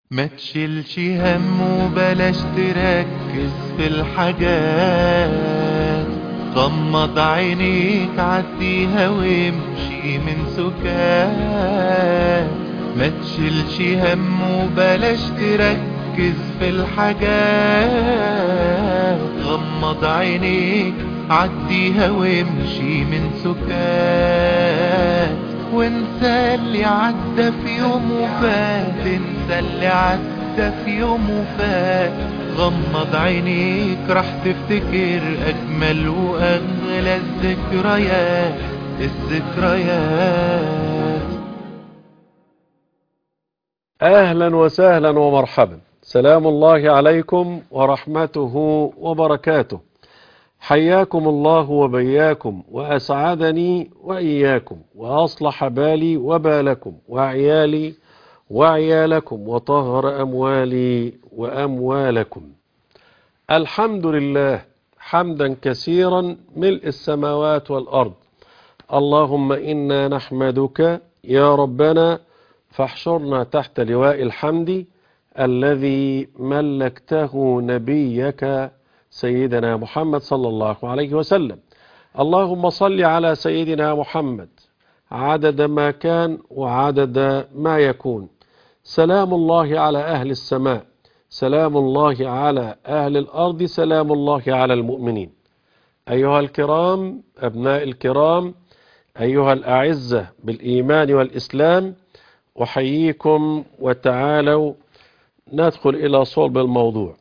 ما تشيلش هم وبلاش تركز في الحاجات غمض عينيك عديها وامشي من سكات ما تشيلش هم وبلاش تركز في الحاجات غمض عينيك عديها وامشي من سكات وانسى اللي عدى في يوم وفات انسى اللي عدى في يوم وفات غمض عينيك راح تفتكر اجمل واغلى الذكريات الذكريات أهلا وسهلا ومرحبا سلام الله عليكم ورحمته وبركاته حياكم الله وبياكم وأسعدني وإياكم وأصلح بالي وبالكم وعيالي وعيالكم وطهر أموالي وأموالكم الحمد لله حمدا كثيرا ملء السماوات والأرض اللهم إنا نحمدك يا ربنا فاحشرنا تحت لواء الحمد الذي ملكته نبيك سيدنا محمد صلى الله عليه وسلم اللهم صل على سيدنا محمد عدد ما كان وعدد ما يكون سلام الله على أهل السماء سلام الله على أهل الأرض سلام الله على المؤمنين أيها الكرام أبناء الكرام أيها الأعزة بالإيمان والإسلام أحييكم وتعالوا ندخل إلى صلب الموضوع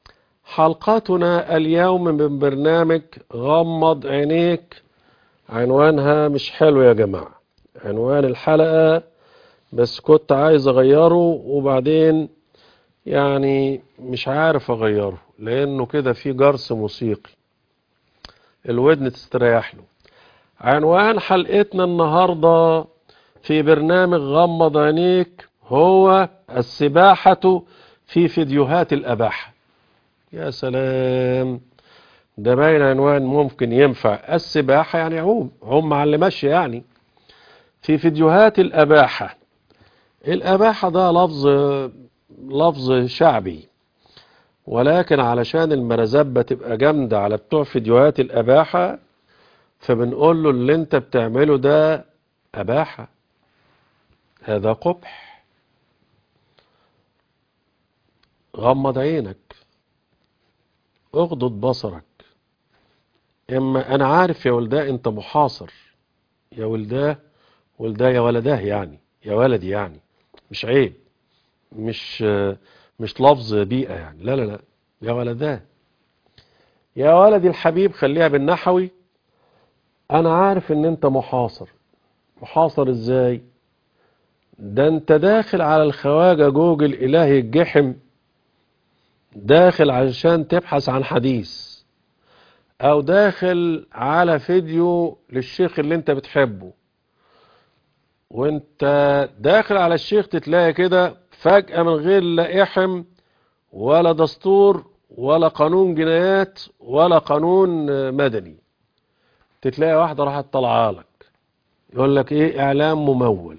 حلقتنا اليوم من برنامج غمض عينيك عنوانها مش حلو يا جماعة عنوان الحلقة بس كنت عايز أغيره وبعدين يعني مش عارف أغيره لأنه كده في جرس موسيقي الودن تستريح له عنوان حلقتنا النهاردة في برنامج غمض عينيك هو السباحة في فيديوهات الأباحة يا سلام ده باين عنوان ممكن ينفع السباحة يعني عوم عوم على اللي ماشي يعني في فيديوهات الأباحة الأباحة ده لفظ لفظ شعبي ولكن علشان المرزبة تبقى جامدة على بتوع فيديوهات الأباحة فبنقول له اللي انت بتعمله ده أباحة هذا قبح غمض عينك اغضض بصرك اما انا عارف يا ولداه انت محاصر يا ولداه ولداه يا ولداه يعني يا ولدي يعني مش عيب مش مش لفظ بيئة يعني لا لا لا يا ولداه يا ولدي الحبيب خليها بالنحوي انا عارف ان انت محاصر محاصر ازاي ده انت داخل على الخواجة جوجل الهي الجحم داخل علشان تبحث عن حديث او داخل على فيديو للشيخ اللي انت بتحبه وانت داخل على الشيخ تتلاقي كده فجأة من غير لا احم ولا دستور ولا قانون جنايات ولا قانون مدني تتلاقي واحدة راحت طالعه لك يقول لك ايه اعلام ممول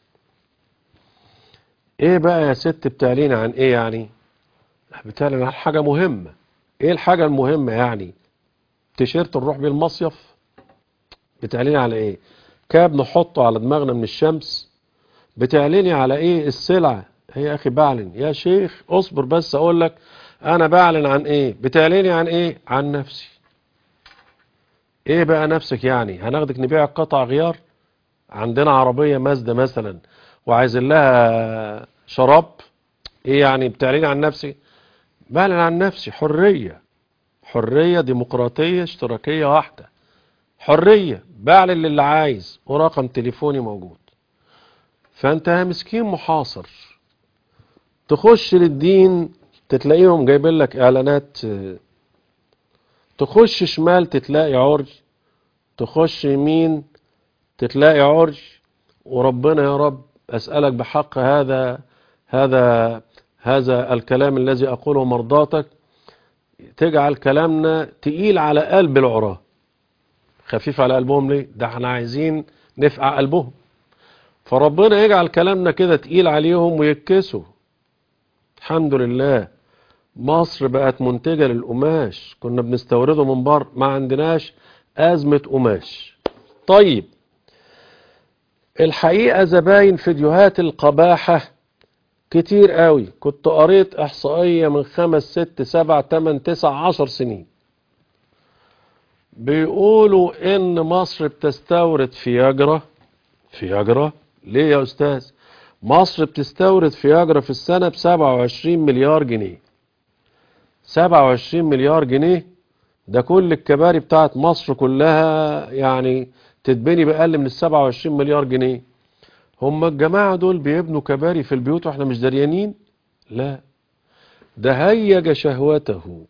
ايه بقى يا ست بتعلين عن ايه يعني بتعلن عن حاجة مهمة ايه الحاجة المهمة يعني تيشيرت نروح بيه المصيف بتعلني على ايه كاب نحطه على دماغنا من الشمس بتعلني على ايه السلعة هي يا اخي بعلن يا شيخ اصبر بس اقول لك انا بعلن عن ايه بتعلني عن ايه عن نفسي ايه بقى نفسك يعني هناخدك نبيع قطع غيار عندنا عربية مازدا مثلا وعايزين لها شراب ايه يعني بتعلني عن نفسي بعلن عن نفسي حرية حرية ديمقراطية اشتراكية واحدة حرية بعلن للي عايز ورقم تليفوني موجود فانت يا مسكين محاصر تخش للدين تتلاقيهم جايبين لك اعلانات تخش شمال تتلاقي عرج تخش يمين تتلاقي عرج وربنا يا رب اسألك بحق هذا هذا هذا الكلام الذي أقوله مرضاتك تجعل كلامنا تقيل على قلب العراة خفيف على قلبهم ليه ده احنا عايزين نفقع قلبهم فربنا يجعل كلامنا كده تقيل عليهم ويكسوا الحمد لله مصر بقت منتجة للقماش كنا بنستورده من بره ما عندناش أزمة قماش طيب الحقيقة زباين فيديوهات القباحة كتير قوي كنت قريت احصائية من خمس ست سبع تمن تسع عشر سنين بيقولوا ان مصر بتستورد فياجرا فياجرا ليه يا استاذ مصر بتستورد فياجرا في السنة بسبعة وعشرين مليار جنيه سبعة وعشرين مليار جنيه ده كل الكباري بتاعت مصر كلها يعني تتبني بأقل من السبعة وعشرين مليار جنيه هم الجماعة دول بيبنوا كباري في البيوت واحنا مش دريانين لا ده هيج شهوته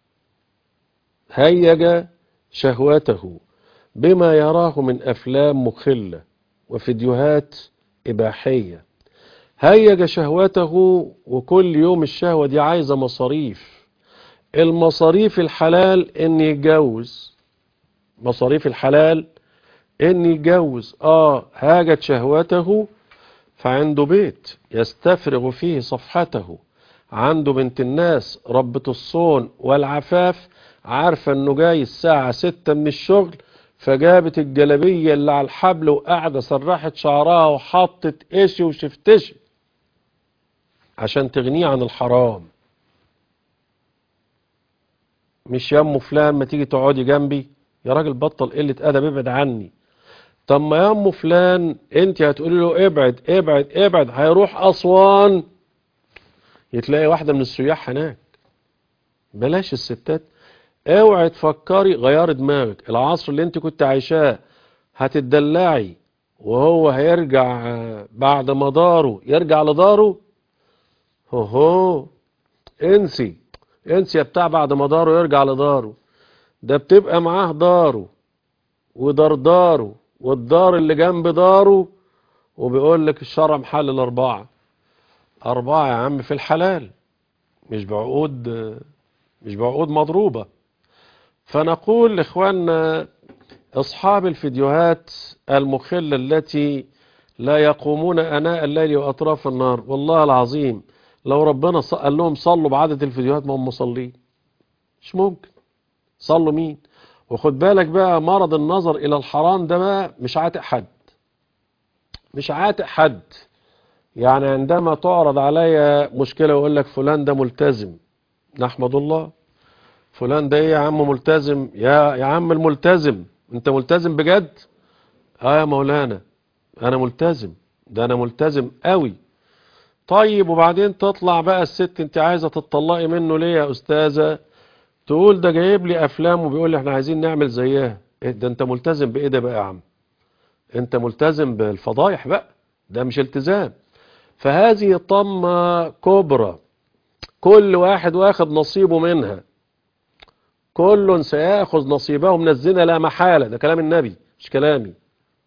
هيج شهوته بما يراه من أفلام مخلة وفيديوهات إباحية هيج شهوته وكل يوم الشهوة دي عايزة مصاريف المصاريف الحلال ان يتجوز مصاريف الحلال ان يتجوز اه هاجت شهوته فعنده بيت يستفرغ فيه صفحته عنده بنت الناس ربة الصون والعفاف عارفة انه جاي الساعة ستة من الشغل فجابت الجلبية اللي على الحبل وقاعدة سرحت شعرها وحطت قشي وشفتشي عشان تغنيه عن الحرام مش يا ام فلان ما تيجي تقعدي جنبي يا راجل بطل قلة ادب ابعد عني طب ما يا ام فلان انت هتقولي له ابعد ابعد ابعد هيروح اسوان يتلاقي واحدة من السياح هناك بلاش الستات اوعي تفكري غيري دماغك العصر اللي انت كنت عايشاه هتدلعي وهو هيرجع بعد ما داره يرجع لداره هو هو انسي انسي يا بتاع بعد ما داره يرجع لداره ده بتبقى معاه داره ودار داره والدار اللي جنب داره وبيقول لك الشرع محل الأربعة أربعة يا عم في الحلال مش بعقود مش بعقود مضروبة فنقول لإخواننا أصحاب الفيديوهات المخلة التي لا يقومون أناء الليل وأطراف النار والله العظيم لو ربنا قال لهم صلوا بعدد الفيديوهات ما هم مصلين مش ممكن صلوا مين وخد بالك بقى مرض النظر إلى الحرام ده بقى مش عاتق حد مش عاتق حد يعني عندما تعرض عليا مشكلة ويقول لك فلان ده ملتزم نحمد الله فلان ده ايه يا عم ملتزم يا يا عم الملتزم انت ملتزم بجد اه يا مولانا انا ملتزم ده انا ملتزم قوي طيب وبعدين تطلع بقى الست انت عايزة تطلقي منه ليه يا استاذة تقول ده جايب لي افلام وبيقول لي احنا عايزين نعمل زيها إيه ده انت ملتزم بايه ده بقى يا عم انت ملتزم بالفضايح بقى ده مش التزام فهذه طمة كبرى كل واحد واخد نصيبه منها كل سيأخذ نصيبه من الزنا لا محالة ده كلام النبي مش كلامي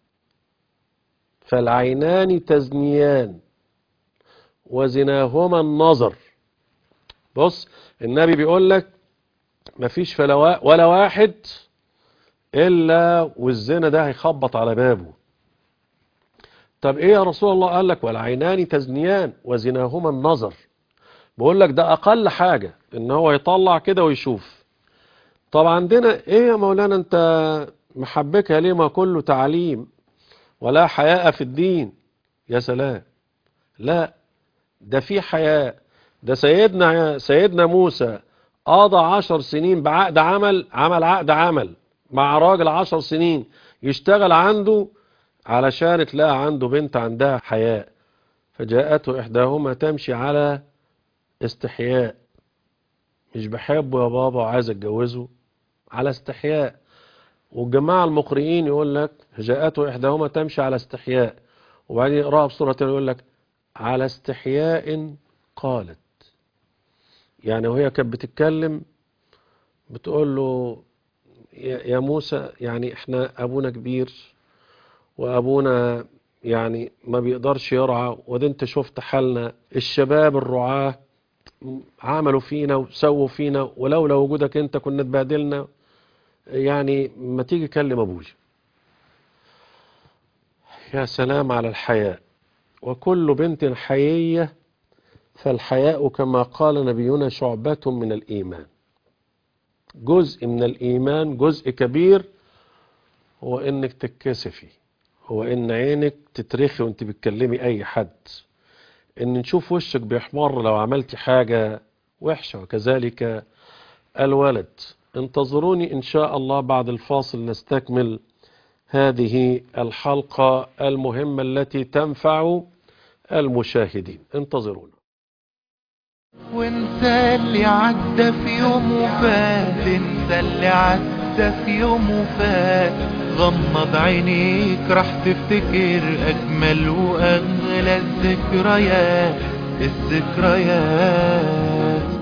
فالعينان تزنيان وزناهما النظر بص النبي بيقول لك مفيش فلا ولا واحد إلا والزنا ده هيخبط على بابه طب ايه يا رسول الله قال لك والعينان تزنيان وزناهما النظر بقول لك ده اقل حاجة ان هو يطلع كده ويشوف طب عندنا ايه يا مولانا انت محبكها ليه ما كله تعليم ولا حياء في الدين يا سلام لا ده في حياء ده سيدنا سيدنا موسى قضى عشر سنين بعقد عمل عمل عقد عمل مع راجل عشر سنين يشتغل عنده علشان تلاقى عنده بنت عندها حياء فجاءته إحداهما تمشي على استحياء مش بحبه يا بابا وعايز اتجوزه على استحياء والجماعة المقرئين يقول لك جاءته إحداهما تمشي على استحياء وبعدين يقرأها بصورة يقول لك على استحياء قالت يعني وهي كانت بتتكلم بتقول له يا موسى يعني احنا ابونا كبير وابونا يعني ما بيقدرش يرعى وده انت شفت حالنا الشباب الرعاة عملوا فينا وسووا فينا ولولا وجودك انت كنا اتبهدلنا يعني ما تيجي كلم ابوي يا سلام على الحياء وكل بنت حيية فالحياء كما قال نبينا شعبة من الإيمان جزء من الإيمان جزء كبير هو إنك تتكسفي هو إن عينك تترخي وانت بتكلمي أي حد إن نشوف وشك بيحمر لو عملتي حاجة وحشة وكذلك الولد انتظروني إن شاء الله بعد الفاصل نستكمل هذه الحلقة المهمة التي تنفع المشاهدين انتظرونا وانسى اللي عدى في يوم وفات انسى اللي عدى في يوم وفات غمض عينيك راح تفتكر اجمل واغلى الذكريات الذكريات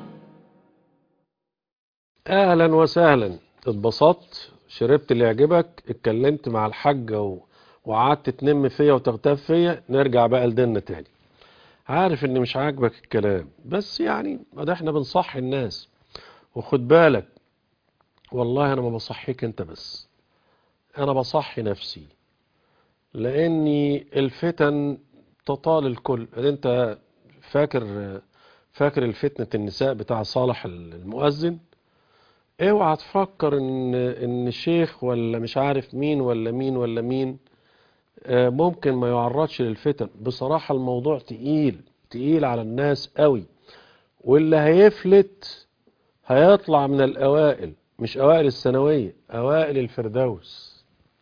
اهلا وسهلا اتبسطت شربت اللي يعجبك اتكلمت مع الحاجة و... وقعدت تنم فيا وتغتاب فيا نرجع بقى لديننا تاني عارف ان مش عاجبك الكلام بس يعني ده احنا بنصحي الناس وخد بالك والله انا ما بصحيك انت بس انا بصحي نفسي لاني الفتن تطال الكل انت فاكر فاكر الفتنة النساء بتاع صالح المؤذن اوعى تفكر ان ان الشيخ ولا مش عارف مين ولا مين ولا مين آه، ممكن ما يعرضش للفتن بصراحة الموضوع تقيل تقيل على الناس قوي واللي هيفلت هيطلع من الأوائل مش أوائل الثانوية أوائل الفردوس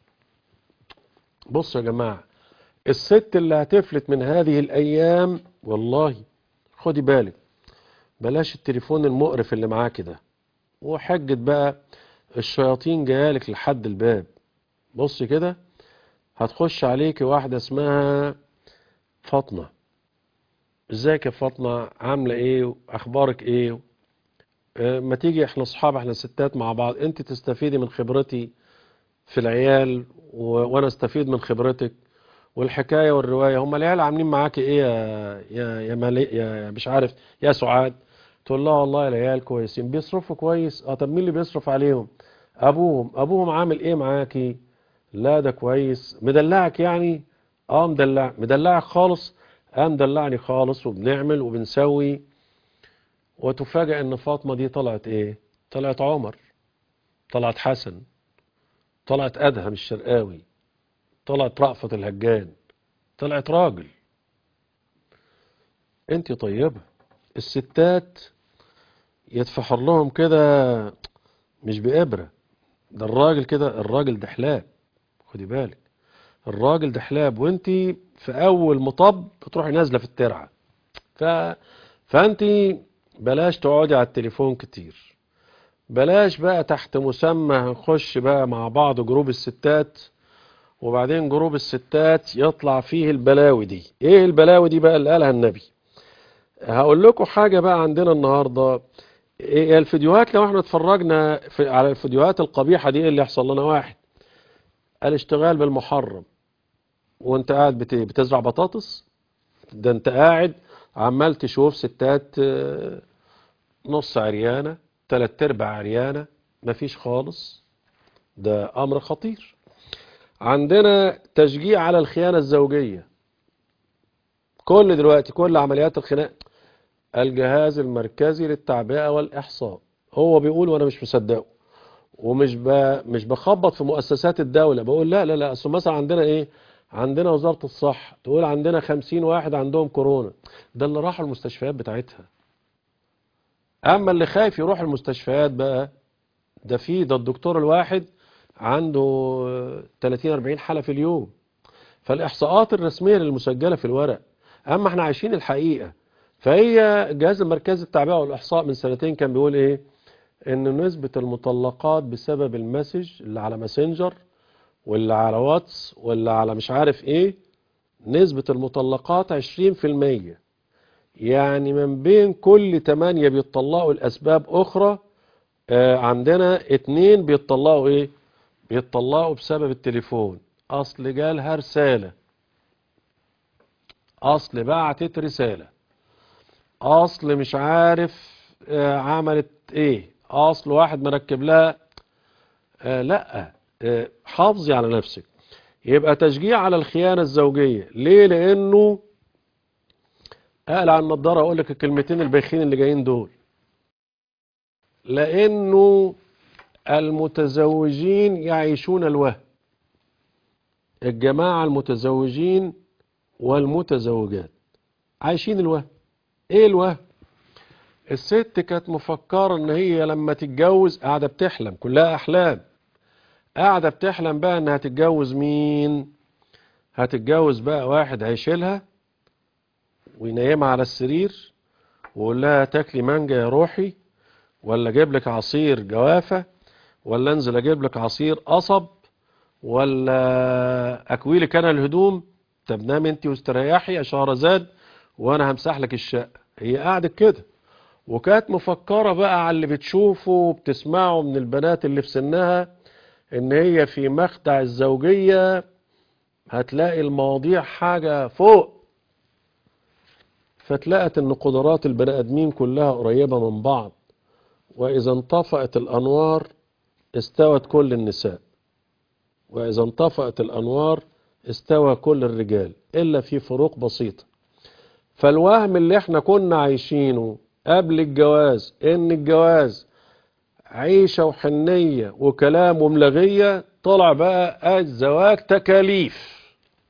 بصوا يا جماعة الست اللي هتفلت من هذه الأيام والله خدي بالك بلاش التليفون المقرف اللي معاك ده وحجة بقى الشياطين جايالك لحد الباب بص كده هتخش عليك واحدة اسمها فاطمة ازيك يا فاطمة عاملة ايه اخبارك ايه اه ما تيجي احنا اصحاب احنا ستات مع بعض انت تستفيدي من خبرتي في العيال و... وانا استفيد من خبرتك والحكاية والرواية هم العيال عاملين معاكي ايه يا يا يا, مالي... يا مش عارف يا سعاد تقول لها والله العيال كويسين بيصرفوا كويس اه طب مين اللي بيصرف عليهم ابوهم ابوهم عامل ايه معاكي لا ده كويس مدلعك يعني اه مدلع مدلعك خالص اه مدلعني خالص وبنعمل وبنسوي وتفاجئ ان فاطمة دي طلعت ايه طلعت عمر طلعت حسن طلعت ادهم الشرقاوي طلعت رأفت الهجان طلعت راجل انت طيبة الستات يتفحر لهم كده مش بإبرة ده الراجل كده الراجل دحلاب خدي بالك الراجل دحلاب وانت في اول مطب بتروحي نازله في الترعه ف فانت بلاش تقعدي على التليفون كتير بلاش بقى تحت مسمى هنخش بقى مع بعض جروب الستات وبعدين جروب الستات يطلع فيه البلاوي دي ايه البلاوي دي بقى اللي قالها النبي هقول لكم حاجه بقى عندنا النهارده إيه الفيديوهات لو احنا اتفرجنا في على الفيديوهات القبيحه دي إيه اللي يحصل لنا واحد الاشتغال بالمحرم وانت قاعد بت- بتزرع بطاطس ده انت قاعد عمال تشوف ستات آه، نص عريانة تلات ارباع عريانة مفيش خالص ده امر خطير عندنا تشجيع على الخيانة الزوجية كل دلوقتي كل عمليات الخناق الجهاز المركزي للتعبئة والإحصاء هو بيقول وانا مش مصدقه ومش ب... مش بخبط في مؤسسات الدولة بقول لا لا لا اصل مثلا عندنا ايه عندنا وزارة الصحة تقول عندنا خمسين واحد عندهم كورونا ده اللي راحوا المستشفيات بتاعتها اما اللي خايف يروح المستشفيات بقى ده في ده الدكتور الواحد عنده 30 40 حالة في اليوم فالاحصاءات الرسمية المسجلة في الورق اما احنا عايشين الحقيقة فهي الجهاز المركزي التعبئة والاحصاء من سنتين كان بيقول ايه ان نسبة المطلقات بسبب المسج اللي على ماسنجر واللي على واتس واللي على مش عارف ايه نسبة المطلقات 20% يعني من بين كل تمانية بيتطلقوا لأسباب أخرى آه عندنا اتنين بيتطلقوا ايه بيتطلقوا بسبب التليفون أصل جالها رسالة أصل بعتت رسالة أصل مش عارف آه عملت ايه اصل واحد مركب لها آه لا آه حافظي على نفسك يبقى تشجيع على الخيانة الزوجية ليه لانه اقلع النضاره اقول لك الكلمتين البايخين اللي جايين دول لانه المتزوجين يعيشون الوهم الجماعه المتزوجين والمتزوجات عايشين الوهم ايه الوهم الست كانت مفكره ان هي لما تتجوز قاعده بتحلم كلها احلام قاعده بتحلم بقى انها تتجوز مين هتتجوز بقى واحد هيشيلها وينيمها على السرير ويقول لها تاكلي مانجا يا روحي ولا اجيب لك عصير جوافه ولا انزل اجيب لك عصير قصب ولا اكوي لك انا الهدوم طب نامي انت واستريحي يا شهرزاد وانا همسح لك الشقه هي قعدت كده وكانت مفكره بقى على اللي بتشوفه وبتسمعه من البنات اللي في سنها ان هي في مخدع الزوجيه هتلاقي المواضيع حاجه فوق فتلاقت ان قدرات البني ادمين كلها قريبه من بعض واذا انطفأت الانوار استوت كل النساء واذا انطفأت الانوار استوى كل الرجال الا في فروق بسيطه فالوهم اللي احنا كنا عايشينه قبل الجواز ان الجواز عيشة وحنية وكلام وملغية طلع بقى الزواج تكاليف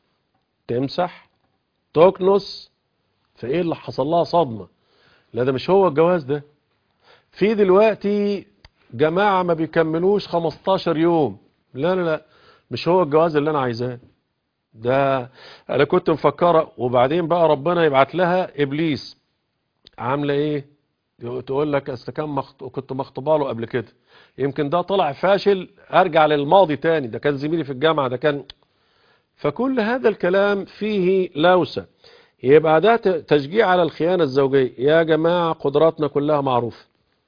تمسح تكنس فايه اللي حصل لها صدمة لا ده مش هو الجواز ده في دلوقتي جماعة ما بيكملوش 15 يوم لا لا لا مش هو الجواز اللي انا عايزاه ده انا كنت مفكرة وبعدين بقى ربنا يبعت لها ابليس عاملة ايه تقول لك اصل كان مخط... كنت مخطوبه له قبل كده يمكن ده طلع فاشل ارجع للماضي تاني ده كان زميلي في الجامعة ده كان فكل هذا الكلام فيه لوسة يبقى ده تشجيع على الخيانة الزوجية يا جماعة قدراتنا كلها معروفة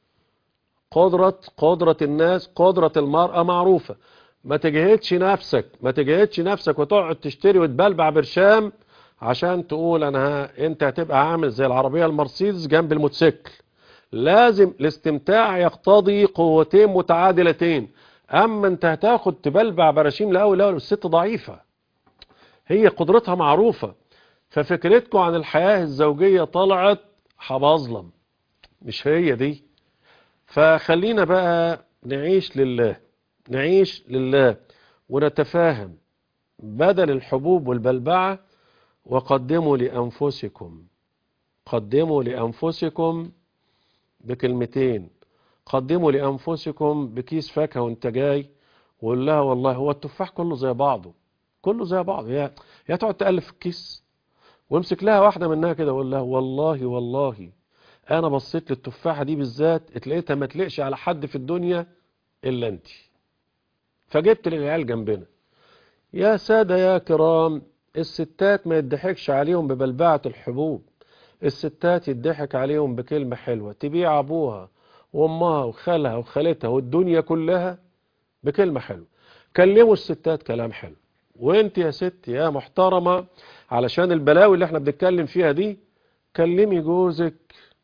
قدرة قدرة الناس قدرة المرأة معروفة ما تجهدش نفسك ما تجهدش نفسك وتقعد تشتري وتبلبع برشام عشان تقول انا ها انت هتبقى عامل زي العربية المرسيدس جنب الموتوسيكل لازم الاستمتاع يقتضي قوتين متعادلتين اما انت هتاخد تبلبع براشيم الاول الاول الست ضعيفة هي قدرتها معروفة ففكرتكم عن الحياة الزوجية طلعت حبظلم مش هي دي فخلينا بقى نعيش لله نعيش لله ونتفاهم بدل الحبوب والبلبعة وقدموا لأنفسكم قدموا لأنفسكم بكلمتين قدموا لأنفسكم بكيس فاكهة وانت جاي وقول لها والله هو التفاح كله زي بعضه كله زي بعضه يا يا تقعد تألف الكيس وامسك لها واحدة منها كده وقول لها والله والله انا بصيت للتفاحة دي بالذات اتلقيتها ما تلقش على حد في الدنيا الا انت فجبت للعيال جنبنا يا سادة يا كرام الستات ما يضحكش عليهم ببلبعة الحبوب الستات يضحك عليهم بكلمة حلوة تبيع ابوها وامها وخالها وخالتها والدنيا كلها بكلمة حلوة كلموا الستات كلام حلو وانت يا ست يا محترمة علشان البلاوي اللي احنا بنتكلم فيها دي كلمي جوزك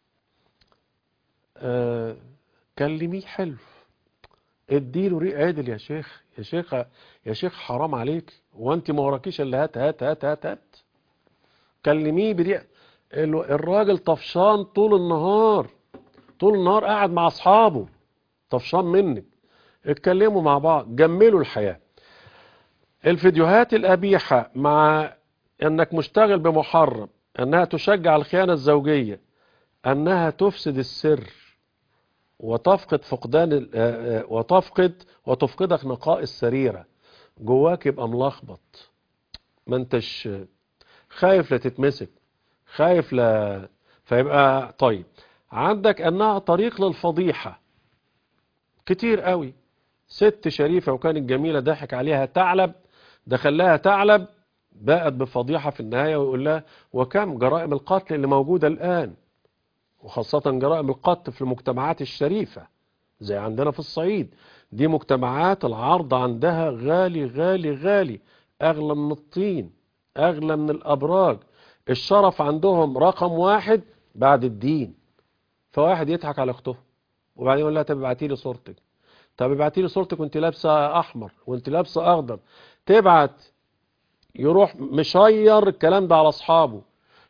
آه كلميه حلو اديله ريق عدل يا شيخ يا شيخ يا شيخ حرام عليك وانت ما وراكيش الا هات هات هات هات هات كلميه بريق الراجل طفشان طول النهار طول النهار قاعد مع اصحابه طفشان منك اتكلموا مع بعض جملوا الحياة الفيديوهات القبيحة مع انك مشتغل بمحرم انها تشجع الخيانة الزوجية انها تفسد السر وتفقد فقدان وتفقد وتفقدك نقاء السريرة جواك يبقى ملخبط ما انتش خايف لا تتمسك خايف لا فيبقى طيب عندك انها طريق للفضيحة كتير قوي ست شريفة وكانت جميلة ضحك عليها تعلب دخلها تعلب بقت بفضيحة في النهاية ويقول لها وكم جرائم القتل اللي موجودة الآن وخاصة جرائم القتل في المجتمعات الشريفة زي عندنا في الصعيد دي مجتمعات العرض عندها غالي غالي غالي أغلى من الطين أغلى من الأبراج الشرف عندهم رقم واحد بعد الدين فواحد يضحك على اخته وبعدين يقول لها طب ابعتي لي صورتك طب ابعتي لي صورتك وانت لابسه احمر وانت لابسه اخضر تبعت يروح مشير الكلام ده على اصحابه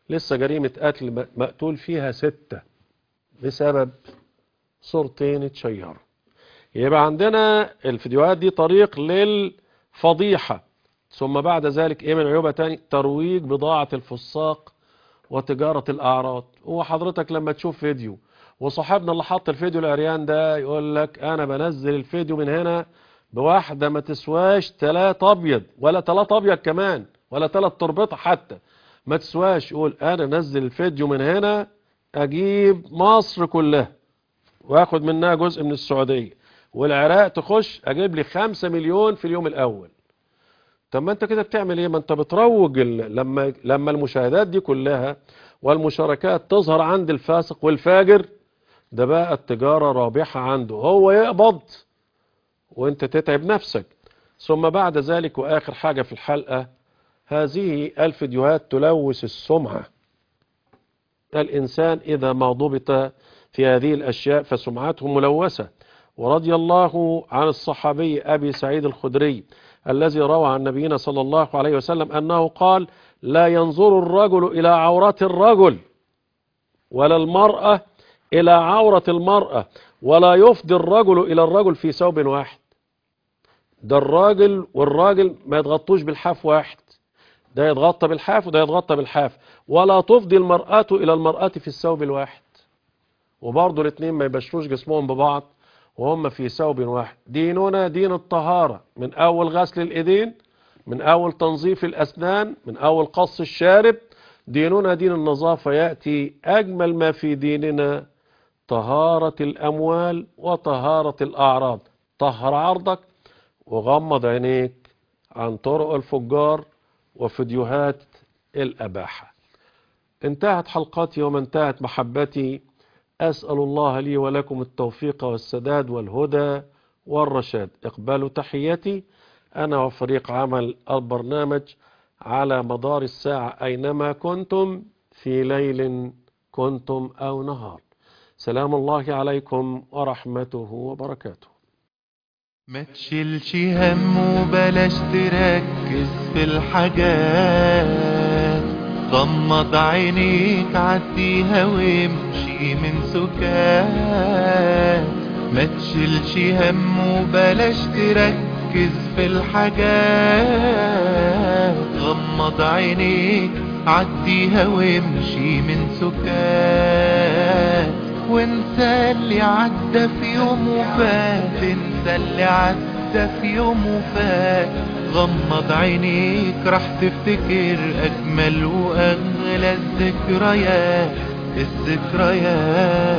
لسه جريمة قتل م- مقتول فيها ستة بسبب صورتين اتشيروا يبقى عندنا الفيديوهات دي طريق للفضيحة ثم بعد ذلك ايه من عيوبها تاني ترويج بضاعة الفساق وتجارة الأعراض هو حضرتك لما تشوف فيديو وصاحبنا اللي حط الفيديو العريان ده يقول لك أنا بنزل الفيديو من هنا بواحدة ما تسواش تلات أبيض ولا تلات أبيض كمان ولا تلات تربطة حتى ما تسواش يقول أنا نزل الفيديو من هنا أجيب مصر كلها واخد منها جزء من السعودية والعراق تخش أجيب لي خمسة مليون في اليوم الأول طب ما انت كده بتعمل ايه ما انت بتروج ال- لما لما المشاهدات دي كلها والمشاركات تظهر عند الفاسق والفاجر ده بقى التجارة رابحة عنده هو يقبض وانت تتعب نفسك ثم بعد ذلك واخر حاجة في الحلقة هذه الفيديوهات تلوث السمعة الانسان اذا ما ضبط في هذه الاشياء فسمعته ملوثة ورضي الله عن الصحابي ابي سعيد الخدري الذي روى عن نبينا صلى الله عليه وسلم أنه قال لا ينظر الرجل إلى عورات الرجل ولا المرأة إلى عورة المرأة ولا يفضي الرجل إلى الرجل في ثوب واحد ده الراجل والراجل ما يتغطوش بالحاف واحد ده يتغطى بالحاف وده يتغطى بالحاف ولا تفضي المرأة إلى المرأة في الثوب الواحد وبرضه الاثنين ما يبشروش جسمهم ببعض وهم في ثوب واحد ديننا دين الطهارة من أول غسل الإيدين من أول تنظيف الأسنان من أول قص الشارب ديننا دين النظافة يأتي أجمل ما في ديننا طهارة الأموال وطهارة الأعراض طهر عرضك وغمض عينيك عن طرق الفجار وفيديوهات الأباحة انتهت حلقاتي وما انتهت محبتي أسأل الله لي ولكم التوفيق والسداد والهدى والرشاد اقبلوا تحياتي أنا وفريق عمل البرنامج على مدار الساعة أينما كنتم في ليل كنتم أو نهار سلام الله عليكم ورحمته وبركاته ما تشيلش هم وبلاش تركز في الحاجات غمض عينيك عديها وامشي من سكات ما تشيلش هم وبلاش تركز في الحاجات غمض عينيك عديها وامشي من سكات وانسى اللي عدى في يوم وفات انسى اللي عدى في يوم وفات غمض عينيك راح تفتكر اجمل واغلى الذكريات الذكريات